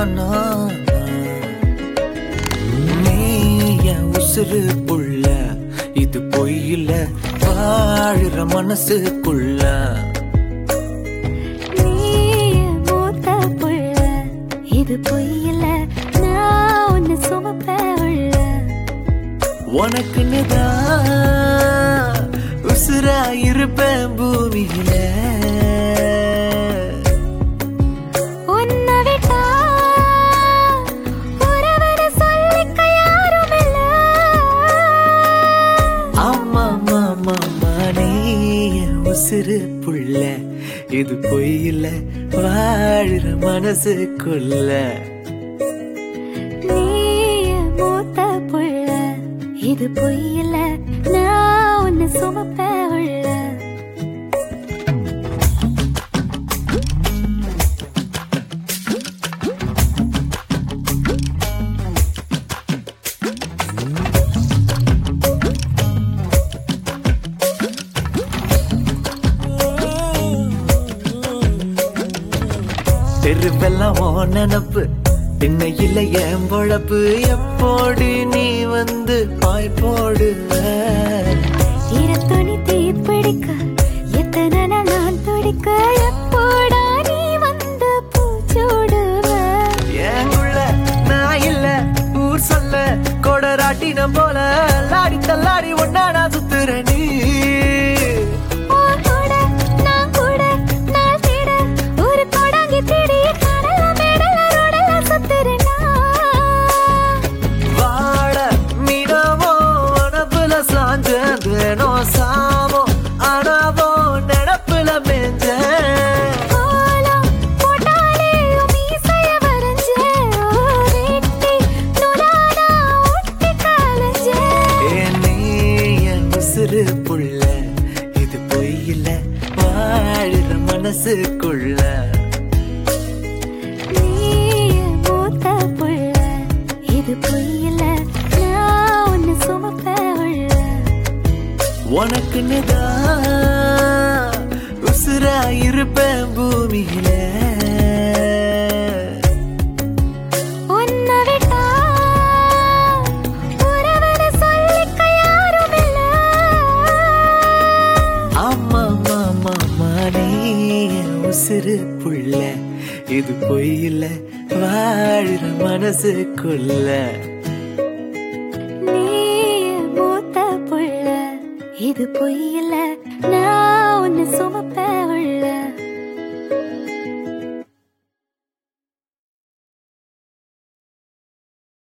நா, நா. நீ என் உசுறு புள்ள இது பொய்யில வாழுற மனசுக்குள்ள நீ மூத்த புள்ள இது பொய்யில நான் உன்னை சுமப்ப உள்ள உனக்குன்னு தான் உசுரா இருப்பேன் பூமியில உன்னை விட்டா உறவரை சொல்லிக்க யாரும் இல்ல ஆமா மாமா நீ என் உசுறு புள்ள இது பொய்யில வாழுற மனசுக்குள்ள நீ மூத்த புள்ள இது பொய்யில நான் உன்னை சுமப்ப உள்ள தெருவெல்லாம் ஓ நினப்பு திண்ணையில என் பொழப்பு எப்போடு நீ வந்து பாய் போடுவ ஈரத்துணி தீப்பிடிக்க எத்தனை நாள் நான் துடிக்க எப்போடா நீ வந்து பூச்சூடுவ ஏங்குள்ள நான் இல்ல ஊர் சொல்ல கொடராட்டினம் போல லாடி தள்ளாடி ஒன்னா நான் சுத்துற நீ உன் கூட நான் கூட நாள் தேட ஒரு கொடாங்கி தேடிய கடல மேடல ரோடல சுத்துறேனா வாழ மீனவோ அனப்புல சாஞ்சேனோ சாமோ அனவோ நடப்புல மேஞ்ச கோலம் போட்டாலே உன் மீசைய வரைஞ்சே. ஓ, வெட்டி நூலானா ஒட்டி கலைஞ்சே. நீ என் உசுறு புள்ள இது பொய்யில வாழுற மனசுக்குள்ள நீ மூத்த புள்ள, இது பொய்யில்ல, நான் உன்னை சுமப்ப உள்ள. உனக்குன்னு தான் உசுரா இருப்பேன் பூமியில உன்னை விட்டா உறவரை சொல்லிக்க யாரும் இல்ல. ஆமா மாமா நீ என் உசுறு புள்ள இது பொய்யில வாழுற மனசுக்குள்ள நீ மூத்த புள்ள இது பொய்யில்ல நான் உன்னை சுமப்ப உள்ள